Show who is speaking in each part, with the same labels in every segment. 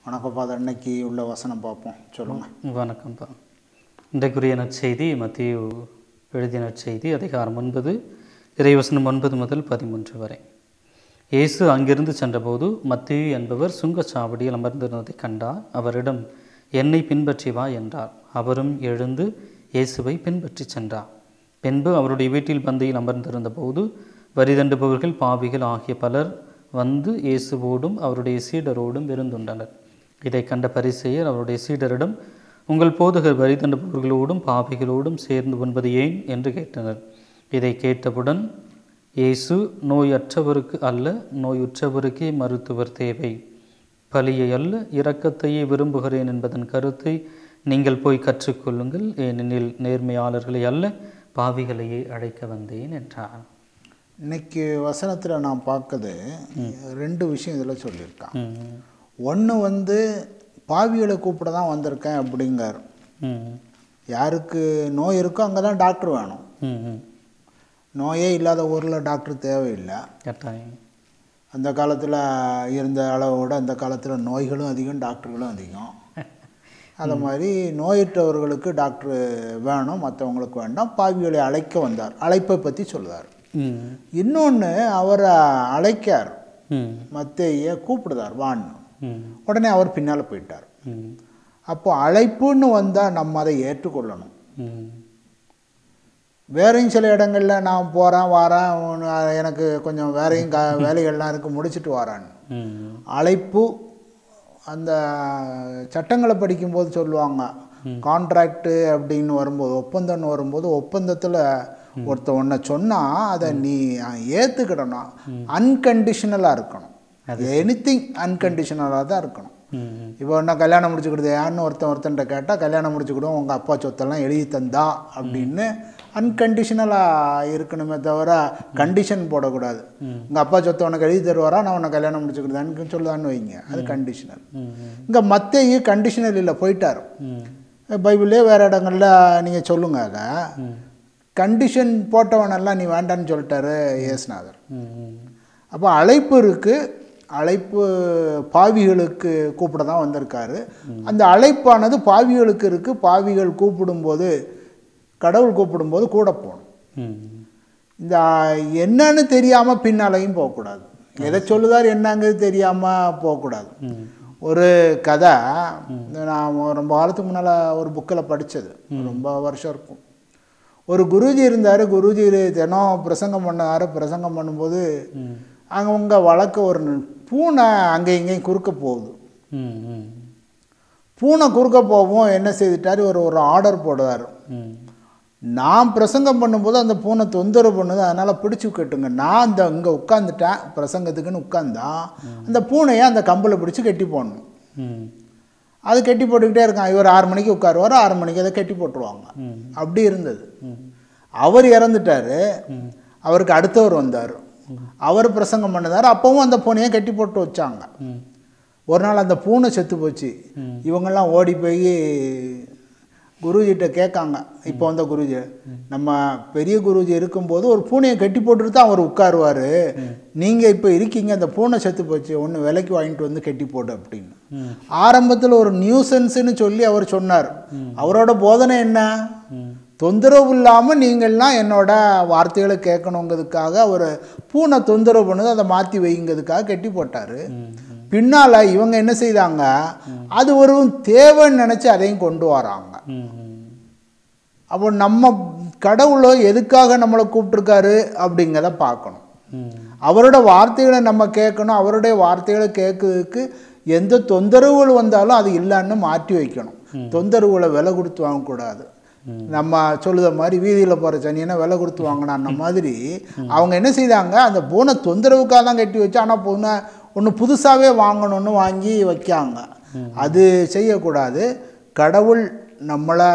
Speaker 1: வணக்கம் ஃபாதர் இன்னைக்கு உள்ள வசனம் பார்ப்போம் சொல்லுங்கள்
Speaker 2: வணக்கம்ப்பா இன்றைக்குரிய நற்செய்தி மத்திய எழுதிய நற்செய்தி அதிகாரம் ஒன்பது இறைவசனம் ஒன்பது முதல் பதிமூன்று வரை இயேசு அங்கிருந்து சென்றபோது மத்தியு என்பவர் சுங்கச்சாவடியில் அமர்ந்திருந்ததை கண்டார் அவரிடம் என்னை பின்பற்றி வா என்றார் அவரும் எழுந்து இயேசுவை பின்பற்றி சென்றார் பின்பு அவருடைய வீட்டில் பந்தியில் அமர்ந்திருந்த போது வரிதண்டுபவர்கள் பாவிகள் ஆகிய பலர் வந்து இயேசுவோடும் அவருடைய சீடரோடும் விருந்துண்டனர் இதை கண்ட பரிசெயர் அவருடைய சீடரிடம் உங்கள் போதகர் வரிதண்டுபவர்களோடும் பாவிகளோடும் சேர்ந்து உண்பது ஏன் என்று கேட்டனர் இதை கேட்டவுடன் இயேசு நோயற்றவருக்கு அல்ல நோயுற்றவருக்கே மருத்துவர் தேவை பலியை அல்ல இரக்கத்தையே விரும்புகிறேன் என்பதன் கருத்தை நீங்கள் போய் கற்றுக்கொள்ளுங்கள் ஏனெனில் நேர்மையாளர்களை அல்ல பாவிகளையே அழைக்க வந்தேன் என்றார்
Speaker 1: இன்னைக்கு வசனத்தில் நான் பார்க்கறது ரெண்டு விஷயம் இதில் சொல்லியிருக்கான்
Speaker 2: ம்.
Speaker 1: ஒன்று வந்து பாவிகளை கூப்பிட தான் வந்திருக்கேன் அப்படிங்கார்
Speaker 2: ம்.
Speaker 1: யாருக்கு நோய் இருக்கோ அங்கே தான் டாக்டர் வேணும்
Speaker 2: ம். ம்.
Speaker 1: நோயே இல்லாத ஊரில் டாக்டர் தேவையில்லை
Speaker 2: கட்டாயம்
Speaker 1: அந்த காலத்தில் இருந்த அளவோட அந்த காலத்தில் நோய்களும் அதிகம் டாக்டர்களும் அதிகம் அது மாதிரி நோயற்றவர்களுக்கு டாக்டர் வேணும் மற்றவங்களுக்கு வேண்டாம் பாவிகளை அழைக்க வந்தார் அழைப்பை பற்றி சொல்லுவார்
Speaker 2: ம்.
Speaker 1: இன்னொன்று அவரை அழைக்கார்
Speaker 2: ம்.
Speaker 1: மத்தைய கூப்பிடுதார் வான்னு
Speaker 2: ம்.
Speaker 1: உடனே அவர் பின்னால் போயிட்டார்
Speaker 2: ம்.
Speaker 1: அப்போ அழைப்புன்னு வந்தால் நம்ம அதை ஏற்றுக்கொள்ளணும்
Speaker 2: ம்.
Speaker 1: வேறையும் சில இடங்களில் நான் போகிறேன் வரேன் உன் எனக்கு கொஞ்சம் வேறையும் க வேலைகள்லாம் இருக்குது முடிச்சுட்டு வரான்னு
Speaker 2: ம்.
Speaker 1: அழைப்பு அந்த சட்டங்களை படிக்கும்போது சொல்லுவாங்க கான்ட்ராக்டு அப்படின்னு வரும்போது ஒப்பந்தம்னு வரும்போது ஒப்பந்தத்தில் ஒருத்த ஒன்றை சொன்னால் அதை நீ ஏற்றுக்கிடணும் அன்கண்டிஷனலாக இருக்கணும் எனி திங் அன்கண்டிஷனலாக தான் இருக்கணும்
Speaker 2: ம்.
Speaker 1: இப்போ என்ன கல்யாணம் முடிச்சுக்கிடுது யாருன்னு ஒருத்தன் ஒருத்தன்ட்ட கேட்டால் கல்யாணம் முடிச்சுக்கிடுவோம் உங்கள் அப்பா சொத்தெல்லாம் எழுதி தந்தா அப்படின்னு அன்கண்டிஷனலாக இருக்கணுமே தவிர கண்டிஷன் போடக்கூடாது உங்கள் அப்பா சொத்தை உனக்கு எழுதி தருவாரா நான் உன்னை கல்யாணம் முடிச்சுக்கிடுதான்னு சொல்லுதான்னு வைங்க அது கண்டிஷனல்
Speaker 2: ம்.
Speaker 1: இங்கே மத்தையு கண்டிஷனல் இல்லை போயிட்டார்
Speaker 2: ம்.
Speaker 1: பைபிளே வேறு இடங்கள்ல நீங்கள் சொல்லுங்க அதை
Speaker 2: ம்.
Speaker 1: கண்டிஷன் போட்டவனெல்லாம் நீ வேண்டான்னு சொல்லிட்டாரு இயேசுநாதர்
Speaker 2: ம்.
Speaker 1: அப்போ அழைப்பு இருக்குது அழைப்பு பாவிகளுக்கு கூப்பிட தான் வந்திருக்காரு அந்த அழைப்பானது பாவிகளுக்கு இருக்குது பாவிகள் கூப்பிடும்போது கடவுள் கூப்பிடும்போது கூட போகணும்
Speaker 2: ம்.
Speaker 1: இந்த என்னன்னு தெரியாமல் பின்னாலையும் போகக்கூடாது எதை சொல்லுதார் என்னங்கிறது தெரியாமல் போகக்கூடாது
Speaker 2: ம்.
Speaker 1: ஒரு கதை நான் ரொம்ப காலத்துக்கு முன்னால் ஒரு புக்கில் படித்தது ரொம்ப வருஷம் இருக்கும் ஒரு குருஜி இருந்தார் குருஜி தினம் பிரசங்கம் பண்ணார் பிரசங்கம் பண்ணும்போது
Speaker 2: ம்.
Speaker 1: அவங்க வழக்க ஒரு பூனை அங்கே இங்கேயும் குறுக்க போகுது
Speaker 2: ம். ம்.
Speaker 1: பூனை குறுக்க போகவும் என்ன செய்துட்டார் ஒரு ஒரு ஆர்டர் போடுவார்
Speaker 2: ம்.
Speaker 1: நான் பிரசங்கம் பண்ணும்போது அந்த பூனை தொந்தரவு பண்ணுது அதனால் பிடிச்சி கட்டுங்க நான் அந்த இங்கே உட்காந்துட்டேன் பிரசங்கத்துக்குன்னு உட்காந்தா அந்த பூனையை அந்த கம்பில் பிடிச்சி கட்டி போடணும்
Speaker 2: ம்.
Speaker 1: அது கட்டி போட்டுக்கிட்டே இருக்கான் இவர் ஆறு மணிக்கு உட்காருவார் ஆறு மணிக்கு அதை கட்டி போட்டுருவாங்க
Speaker 2: ம்.
Speaker 1: அப்படி இருந்தது
Speaker 2: ம்.
Speaker 1: அவர் இறந்துட்டாரு அவருக்கு அடுத்தவர் வந்தார் அவர் பிரசங்கம் பண்ணதார் அப்பவும் அந்த பூனையை கட்டி போட்டு வச்சாங்க
Speaker 2: ம்.
Speaker 1: ஒரு நாள் அந்த பூனை செத்து போச்சு
Speaker 2: ம்.
Speaker 1: இவங்கெல்லாம் ஓடி போய் குருஜிட்ட கேட்காங்க இப்போ வந்த குருஜி நம்ம பெரிய குருஜி இருக்கும்போது ஒரு பூனையை கட்டி போட்டுட்டு தான் அவர் உட்காருவார் நீங்கள் இப்போ இருக்கீங்க அந்த பூனை செத்து போச்சு ஒன்று விலைக்கு வாங்கிட்டு வந்து கட்டி போடு அப்படின்னு
Speaker 2: ம்.
Speaker 1: ஆரம்பத்தில் ஒரு நியூசன்ஸ்னு சொல்லி அவர் சொன்னார் அவரோட போதனை என்ன
Speaker 2: ம்.
Speaker 1: தொந்தரவு இல்லாமல் நீங்கள்லாம் என்னோட வார்த்தைகளை கேட்கணுங்கிறதுக்காக அவர் பூனை தொந்தரவு பண்ணுது அதை மாற்றி வைங்கிறதுக்காக கட்டி போட்டார்
Speaker 2: ம்.
Speaker 1: பின்னால் இவங்க என்ன செய்தாங்க அது ஒரு தேவைன்னு நினச்சி அதையும் கொண்டு வராங்க
Speaker 2: ம். ம்.
Speaker 1: அப்போ நம்ம கடவுளோ எதுக்காக நம்மளை கூப்பிட்ருக்காரு அப்படிங்கிறத பார்க்கணும்
Speaker 2: ம்.
Speaker 1: அவரோட வார்த்தைகளை நம்ம கேட்கணும் அவருடைய வார்த்தைகளை கேட்கறதுக்கு எந்த தொந்தரவுகள் வந்தாலும் அது இல்லைன்னு மாற்றி வைக்கணும் தொந்தரவுகளை விலை கொடுத்து வாங்கக்கூடாது நம்ம சொல்லுத மாதிரி வீதியில் போகிற சனியனை விலை கொடுத்து வாங்கினான்ன மாதிரி அவங்க என்ன செய்தாங்க அந்த பூனை தொந்தரவுக்காக தான் கட்டி வச்சு ஆனால் பூனை ஒன்று புதுசாகவே வாங்கணும்னு வாங்கி வைக்காங்க அது செய்யக்கூடாது கடவுள் நம்மளை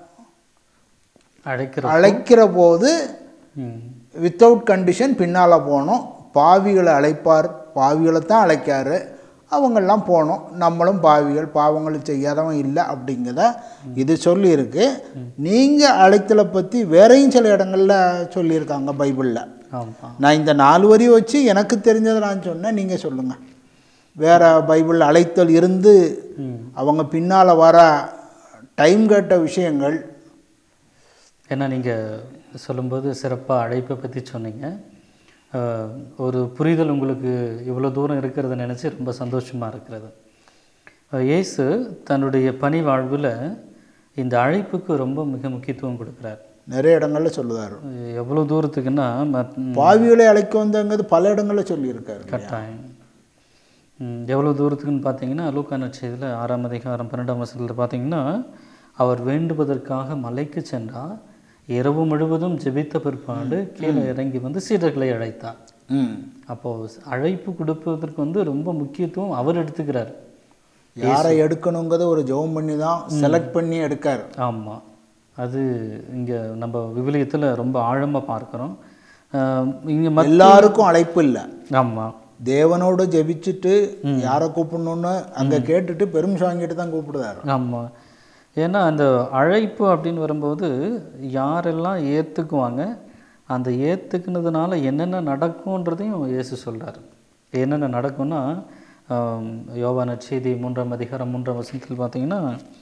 Speaker 2: அழைக்கிற
Speaker 1: அழைக்கிற போது
Speaker 2: ம்.
Speaker 1: வித்தவுட் கண்டிஷன் பின்னால் போகணும் பாவிகளை அழைப்பார் பாவிகளை தான் அழைக்காரு அவங்கெல்லாம் போகணும் நம்மளும் பாவிகள் பாவங்கள் செய்யாதவன் இல்லை அப்படிங்கிறத இது சொல்லியிருக்கு நீங்கள் அழைத்தலை பற்றி வேறையும் சில இடங்களில் சொல்லியிருக்காங்க பைபிளில்
Speaker 2: ஆமாம்
Speaker 1: நான் இந்த நாலு வரி வச்சு எனக்கு தெரிஞ்சதை நான் சொன்னேன் நீங்கள் சொல்லுங்கள் வேற பைபிள் அழைத்தல் இருந்து
Speaker 2: ம்.
Speaker 1: அவங்க பின்னால் வர டைம் கேட்ட விஷயங்கள்
Speaker 2: ஏன்னா நீங்கள் சொல்லும்போது சிறப்பாக அழைப்பை பற்றி சொன்னீங்க அஹ், ஒரு புரிதல் உங்களுக்கு இவ்வளோ தூரம் இருக்கிறத நினச்சி ரொம்ப சந்தோஷமாக இருக்கிறது அஹ், இயேசு தன்னுடைய பணி வாழ்வில் இந்த அழைப்புக்கு ரொம்ப மிக முக்கியத்துவம் கொடுக்குறார்
Speaker 1: நிறைய இடங்கள்ல சொல்லுவார்
Speaker 2: அஹ், எவ்வளோ தூரத்துக்குன்னா மத்-
Speaker 1: பாவிகளை அழைக்க வந்தங்கிறது பல இடங்கள்ல சொல்லியிருக்காரு
Speaker 2: கட்டாயம் ம், எவ்வளோ தூரத்துக்குன்னு பார்த்தீங்கன்னா லூக்கா நற்செய்தியில் ஆறாம் அதிகாரம் பன்னெண்டாம் வசனத்தில் பார்த்தீங்கன்னா அவர் வேண்டுவதற்காக மலைக்கு சென்றார் இரவு முழுவதும் ஜெபித்த பிற்பாடு கீழே இறங்கி வந்து சீடர்களை அழைத்தார்
Speaker 1: ம்
Speaker 2: அப்போது அழைப்பு கொடுப்பதற்கு வந்து ரொம்ப முக்கியத்துவம் அவர் எடுத்துக்கிறார்
Speaker 1: யாரை எடுக்கணுங்கிறத ஒரு ஜெபம் பண்ணி தான் செலக்ட் பண்ணி எடுக்காரு
Speaker 2: ஆமாம் அது இங்கே நம்ம விவிலியத்தில் ரொம்ப ஆழமாக பார்க்குறோம் இங்கே மத்
Speaker 1: எல்லாருக்கும் அழைப்பு இல்லை
Speaker 2: ஆமாம்
Speaker 1: தேவனோட ஜெபிச்சுட்டு யாரை கூப்பிடணும்னு அங்க கேட்டுட்டு பெருமிஷம் வாங்கிட்டு தான் கூப்பிடுதாரு
Speaker 2: ஆமாம் ஏன்னா அந்த அழைப்பு அப்படின்னு வரும்போது யாரெல்லாம் ஏற்றுக்குவாங்க அந்த ஏற்றுக்குனதுனால என்னென்ன நடக்கும்ன்றதையும் இயேசு சொல்றார் என்னென்ன நடக்கும்னா ஆம், யோவான் நற்செய்தி மூன்றாம் அதிகாரம் மூன்றாம் வசனத்தில் பார்த்தீங்கன்னா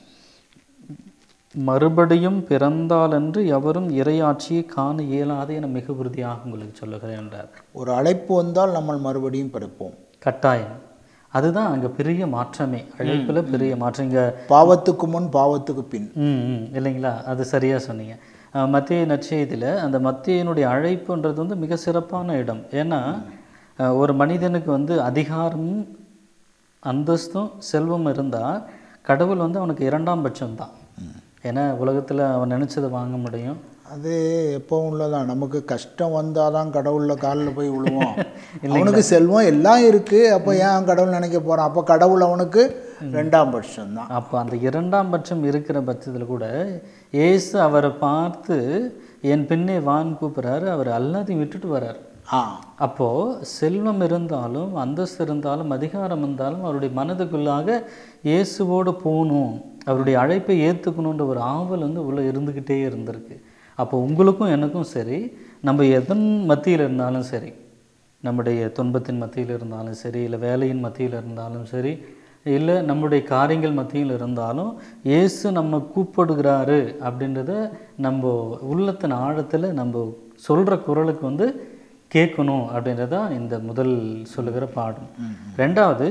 Speaker 2: மறுபடியும் பிறந்தாலன்று எவரும் இறையாட்சியை காண இயலாது என மிக உறுதியாக உங்களுக்கு சொல்லுகிறேன் என்றார்
Speaker 1: ஒரு அழைப்பு வந்தால் நம்ம மறுபடியும் பிறப்போம்
Speaker 2: கட்டாயம் அதுதான் அங்கே பெரிய மாற்றமே அழைப்பில் பெரிய மாற்றம் இங்கே
Speaker 1: பாவத்துக்கு முன் பாவத்துக்கு பின்
Speaker 2: ம் ம், இல்லைங்களா அது சரியாக சொன்னீங்க அஹ், மத்திய நற்செய்தியில் அந்த மத்தியனுடைய அழைப்புன்றது வந்து மிக சிறப்பான இடம் ஏன்னா அஹ், ஒரு மனிதனுக்கு வந்து அதிகாரமும் அந்தஸ்தும் செல்வம் இருந்தால் கடவுள் வந்து அவனுக்கு இரண்டாம் பட்சம் தான் ஏன்னா உலகத்தில் அவன் நினச்சதை வாங்க முடியும்
Speaker 1: அது எப்பவும் உள்ளதான் நமக்கு கஷ்டம் வந்தாதான் கடவுள்ல காலில் போய் விழுவோம் அவனுக்கு செல்வம் எல்லாம் இருக்கு அப்போ ஏன் கடவுள் நினைக்க போறான் அப்போ கடவுள் அவனுக்கு ரெண்டாம் பட்சம் தான்
Speaker 2: அப்போ அந்த இரண்டாம் பட்சம் இருக்கிற பட்சத்தில் கூட இயேசு அவரை பார்த்து என் பின்னே வான்னு கூப்பிட்றாரு அவர் எல்லாத்தையும் விட்டுட்டு வர்றார்
Speaker 1: ஆ
Speaker 2: அப்போது செல்வம் இருந்தாலும் அந்தஸ்து இருந்தாலும் அதிகாரம் இருந்தாலும் அவருடைய மனதுக்குள்ளாக இயேசுவோடு போகணும் அவருடைய அழைப்பை ஏற்றுக்கணுன்ற ஒரு ஆவல் வந்து உள்ளே இருந்துக்கிட்டே இருந்திருக்கு அப்போ உங்களுக்கும் எனக்கும் சரி நம்ம எதன் மத்தியில் இருந்தாலும் சரி நம்முடைய துன்பத்தின் மத்தியில் இருந்தாலும் சரி இல்லை வேலையின் மத்தியில் இருந்தாலும் சரி இல்லை நம்முடைய காரியங்கள் மத்தியில் இருந்தாலும் இயேசு நம்ம கூப்பிடுகிறாரு அப்படின்றத நம்ம உள்ளத்தின் ஆழத்தில் நம்ம சொல்கிற குரலுக்கு வந்து கேட்கணும் அப்படின்றதான் இந்த முதல் சொல்லுகிற பாடம் ரெண்டாவது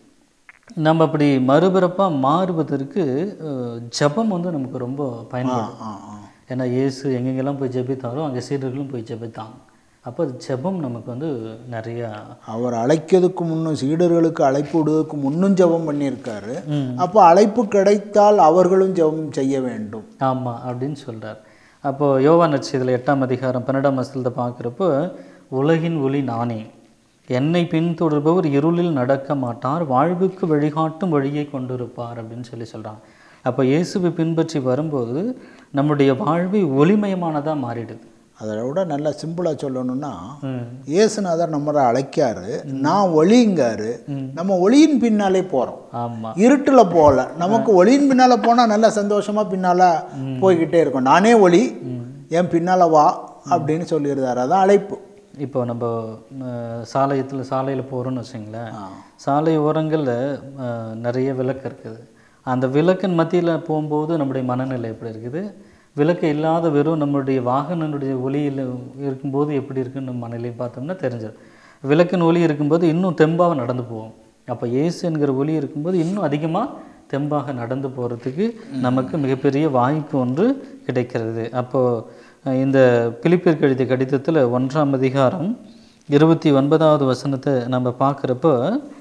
Speaker 2: நம்ம அப்படி மறுபிறப்பாக மாறுவதற்கு அஹ், ஜெபம் வந்து நமக்கு ரொம்ப பயன்படும்
Speaker 1: ஆ ஆ
Speaker 2: ஏன்னா இயேசு எங்கெங்கெல்லாம் போய் ஜெபித்தாரோ அங்கே சீடர்களும் போய் ஜெபித்தாங்க அப்போ ஜெபம் நமக்கு வந்து நிறையா
Speaker 1: அவர் அழைக்கிறதுக்கு முன்னும் சீடர்களுக்கு அழைப்பு விடுவதற்கு முன்னும் ஜெபம் பண்ணியிருக்காரு அப்போ அழைப்பு கிடைத்தால் அவர்களும் ஜெபம் செய்ய வேண்டும்
Speaker 2: ஆமாம் அப்படின்னு சொல்றார் அப்போது யோவான் நட்சத்திரத்தில் எட்டாம் அதிகாரம் பன்னெண்டாம் வசனத்தை பார்க்குறப்போ உலகின் ஒளி நானே என்னை பின்தொடர்பவர் இருளில் நடக்க மாட்டார் வாழ்வுக்கு வழிகாட்டும் வழியை கொண்டிருப்பார் அப்படின்னு சொல்லி சொல்கிறாங்க அப்போ இயேசுவை பின்பற்றி வரும்போது நம்முடைய வாழ்வை ஒளிமயமானதாக மாறிடுது
Speaker 1: அதை விட நல்லா சிம்பிளாக சொல்லணும்னா
Speaker 2: ம்
Speaker 1: இயேசுநாதர் நம்மளை அழைக்காரு நான் ஒளிங்காரு நம்ம ஒளியின் பின்னாலே போகிறோம்
Speaker 2: ஆமாம்
Speaker 1: இருட்டில் போகல நமக்கு ஒளியின் பின்னால் போனால் நல்லா சந்தோஷமா பின்னால் போய்கிட்டே இருக்கும் நானே ஒளி என் பின்னால் வா அப்படின்னு சொல்லியிருந்தாரு அதான் அழைப்பு
Speaker 2: இப்போ நம்ம அஹ், சாலையத்தில் சாலையில் போகிறோம்னு வச்சுங்களேன் சாலை ஓரங்களில் அஹ், நிறைய விளக்கு இருக்குது அந்த விளக்கின் மத்தியில் போகும்போது நம்முடைய மனநிலை எப்படி இருக்குது விளக்கு இல்லாத வெறும் நம்மளுடைய வாகனனுடைய ஒளியில் இருக்கும்போது எப்படி இருக்குன்னு நம்ம மனநிலை பார்த்தோம்னா தெரிஞ்சது விளக்கின் ஒளி இருக்கும்போது இன்னும் தெம்பாக நடந்து போவோம் அப்போ இயேசு என்கிற ஒளி இருக்கும்போது இன்னும் அதிகமாக தெம்பாக நடந்து போகிறதுக்கு நமக்கு மிகப்பெரிய வாய்ப்பு ஒன்று கிடைக்கிறது அப்போது இந்த பிலிப்பிற்கு எழுதிய கடிதத்தில் ஒன்றாம் அதிகாரம் இருபத்தி ஒன்பதாவது வசனத்தை நம்ம பார்க்குறப்போ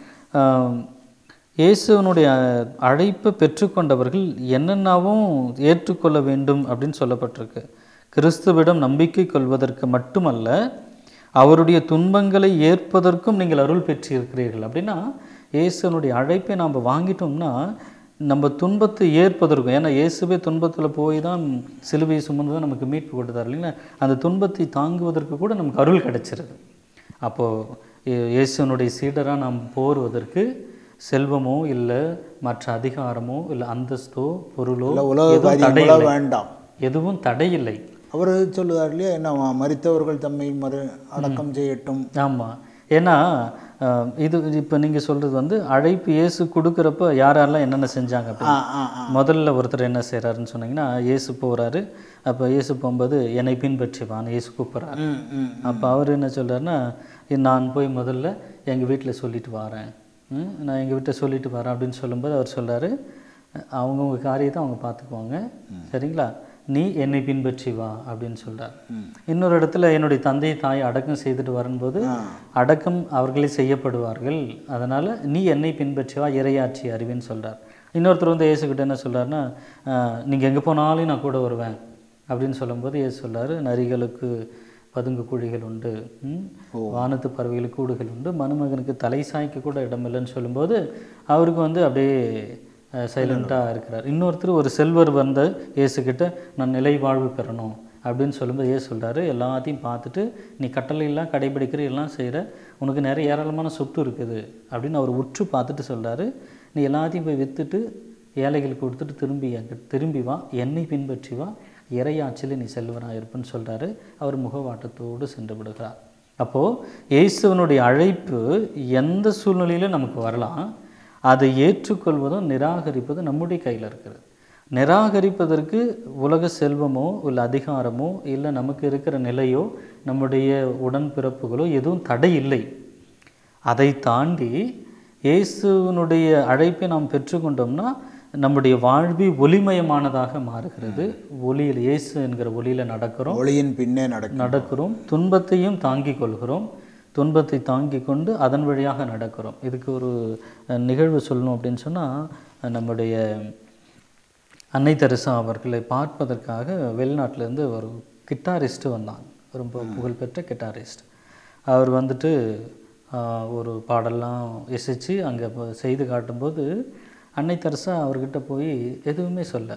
Speaker 2: இயேசுவனுடைய அழைப்பை பெற்றுக்கொண்டவர்கள் என்னென்னவும் ஏற்றுக்கொள்ள வேண்டும் அப்படின்னு சொல்லப்பட்டிருக்கு கிறிஸ்துவிடம் நம்பிக்கை கொள்வதற்கு மட்டுமல்ல அவருடைய துன்பங்களை ஏற்பதற்கும் நீங்கள் அருள் பெற்றிருக்கிறீர்கள் அப்படின்னா இயேசுவனுடைய அழைப்பை நாம் வாங்கிட்டோம்னா நம்ம துன்பத்தை ஏற்பதற்கும் ஏன்னா இயேசுவே துன்பத்தில் போய் தான் சிலுவையை சுமந்து தான் நமக்கு மீட்பு கொடுத்தார் இல்லைங்களா அந்த துன்பத்தை தாங்குவதற்கு கூட நமக்கு அருள் கிடைச்சிருது அப்போது இயேசுவனுடைய சீடராக நாம் போருவதற்கு செல்வமோ இல்லை மற்ற அதிகாரமோ இல்லை அந்தஸ்தோ பொருளோ
Speaker 1: இல்லை உலக
Speaker 2: எதுவும்
Speaker 1: காரியங்களோ
Speaker 2: தடையில்லை
Speaker 1: வேண்டாம்
Speaker 2: எதுவும் தடையில்லை
Speaker 1: அவர் சொல்லுவார் இல்லையா என்ன மறித்தவர்கள் தம்மை மறு அடக்கம் செய்யட்டும்
Speaker 2: ஆமாம் ஏன்னா அஹ், இது இப்போ நீங்கள் சொல்கிறது வந்து அழைப்பு இயேசு கொடுக்குறப்ப யார் யாரெல்லாம் என்னென்ன செஞ்சாங்க
Speaker 1: ஆ
Speaker 2: அப்படின்னு
Speaker 1: ஆ ஆ
Speaker 2: முதல்ல ஒருத்தர் என்ன செய்கிறாருன்னு சொன்னீங்கன்னா இயேசு போகிறாரு அப்போ இயேசு போகும்போது என்னை பின்பற்றி வான்னு இயேசு கூப்பிட்றாரு
Speaker 1: ம் ம்
Speaker 2: அப்போ அவர் என்ன சொல்றாருன்னா நான் போய் முதல்ல எங்கள் வீட்டில் சொல்லிட்டு வரேன் ம், நான் எங்கள் வீட்டை சொல்லிட்டு வரேன் அப்படின்னு சொல்லும்போது அவர் சொல்றாரு அவங்கவுங்க காரியத்தை அவங்க பார்த்துக்குவாங்க சரிங்களா நீ என்னை பின்பற்றி வா அப்படின்னு சொல்றார் இன்னொரு இடத்துல என்னுடைய தந்தை தாய் அடக்கம் செய்துட்டு வரும்போது அடக்கம் அவர்களே செய்யப்படுவார்கள் அதனால் நீ என்னை பின்பற்றி வா இறையாட்சி அறிவின்னு சொல்றார் இன்னொருத்தர் வந்து இயேசுக்கிட்ட என்ன சொல்றாருன்னா நீங்கள் எங்கே போனாலும் நான் கூட வருவேன் அப்படின்னு சொல்லும்போது இயேசு சொல்றாரு நரிகளுக்கு பதுங்கு குழிகள் உண்டு ம்? வானத்து பறவைகளுக்கு கூடுகள் உண்டு மணமகனுக்கு தலை சாய்க்க கூட இடமில்லைன்னு சொல்லும்போது அவருக்கு வந்து அப்படியே சைலண்ட்டாக இருக்கிறார் இன்னொருத்தர் ஒரு செல்வர் வந்த இயேசுக்கிட்ட நான் நிலை வாழ்வு பெறணும் அப்படின்னு சொல்லும்போது ஏசு சொல்றாரு எல்லாத்தையும் பார்த்துட்டு நீ கட்டளையெல்லாம் கடைபிடிக்கிற எல்லாம் செய்கிற உனக்கு நிறைய ஏராளமான சொத்து இருக்குது அப்படின்னு அவர் உற்று பார்த்துட்டு சொல்றாரு நீ எல்லாத்தையும் போய் விற்றுட்டு ஏழைகளுக்கு கொடுத்துட்டு திரும்பி என்கிட்ட திரும்பி வா என்னை பின்பற்றி வா இறையாட்சியில் நீ செல்வனாக இருப்பேன்னு சொல்றாரு அவர் முகவாட்டத்தோடு சென்று விடுகிறார் அப்போது இயேசுவனுடைய அழைப்பு எந்த சூழ்நிலையிலும் நமக்கு வரலாம் அதை ஏற்றுக்கொள்வதும் நிராகரிப்பதும் நம்முடைய கையில் இருக்கிறது நிராகரிப்பதற்கு உலக செல்வமோ இல்லை அதிகாரமோ இல்லை நமக்கு இருக்கிற நிலையோ நம்முடைய உடன்பிறப்புகளோ எதுவும் தடை இல்லை அதை தாண்டி இயேசுவினுடைய அழைப்பை நாம் பெற்றுக்கொண்டோம்னா நம்முடைய வாழ்வி ஒளிமயமானதாக மாறுகிறது ஒளியில் இயேசு என்கிற ஒளியில் நடக்கிறோம்
Speaker 1: ஒளியின் பின்னே நடக்கும்
Speaker 2: நடக்கிறோம் துன்பத்தையும் தாங்கிக் கொள்கிறோம் துன்பத்தை தாங்கிக் கொண்டு அதன் வழியாக நடக்கிறோம் இதுக்கு ஒரு அஹ், நிகழ்வு சொல்லணும் அப்படின்னு சொன்னால் நம்முடைய அன்னை தெரசா அவர்களை பார்ப்பதற்காக வெளிநாட்டிலேருந்து ஒரு கிட்டாரிஸ்ட்டு வந்தாங்க ரொம்ப புகழ்பெற்ற கிட்டாரிஸ்ட் அவர் வந்துட்டு ஆஹ், ஒரு பாடல்லாம் இசைச்சு அங்கே செய்து காட்டும்போது அன்னை தெரசா அவர்கிட்ட போய் எதுவுமே சொல்ல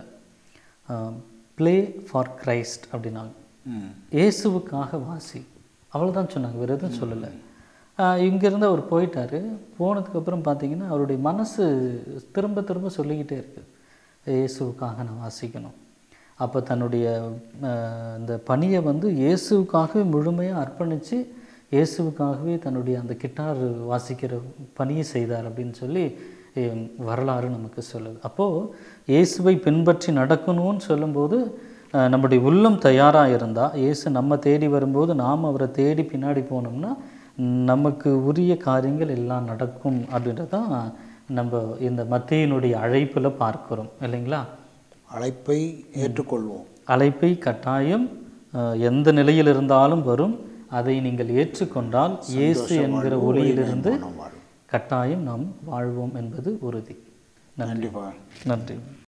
Speaker 2: ப்ளே ஃபார் கிரைஸ்ட் அப்படின்னாங்க
Speaker 1: ம்
Speaker 2: இயேசுவுக்காக வாசி அவ்வளோதான் சொன்னாங்க வேறு எதுவும் சொல்லலை இங்கேருந்து அவர் போயிட்டாரு போனதுக்கப்புறம் பார்த்தீங்கன்னா அவருடைய மனசு திரும்ப திரும்ப சொல்லிக்கிட்டே இருக்குது இயேசுவுக்காக நான் வாசிக்கணும் அப்போ தன்னுடைய ஆஹ், இந்த பணியை வந்து இயேசுவுக்காகவே முழுமையாக அர்ப்பணித்து இயேசுவுக்காகவே தன்னுடைய அந்த கிட்டார் வாசிக்கிற பணியை செய்தார் அப்படின்னு சொல்லி ஹம், வரலாறு நமக்கு சொல்லுது அப்போது இயேசுவை பின்பற்றி நடக்கணும்னு சொல்லும்போது அஹ், நம்முடைய உள்ளம் தயாராக இருந்தால் இயேசு நம்ம தேடி வரும்போது நாம் அவரை தேடி பின்னாடி போனோம்னா நமக்கு உரிய காரியங்கள் எல்லாம் நடக்கும் அப்படின்றதான் நம்ம இந்த மத்தியினுடைய அழைப்பில் பார்க்கிறோம் இல்லைங்களா
Speaker 1: அழைப்பை ஏற்றுக்கொள்வோம்
Speaker 2: அழைப்பை கட்டாயம் அஹ், எந்த நிலையில் இருந்தாலும் வரும் அதை நீங்கள் ஏற்றுக்கொண்டால் இயேசு என்கிற ஒளியிலிருந்து
Speaker 1: நாம் வாழ்வோம்
Speaker 2: கட்டாயம் நாம் வாழ்வோம் என்பது உறுதி
Speaker 1: கண்டிப்பாக
Speaker 2: நன்றி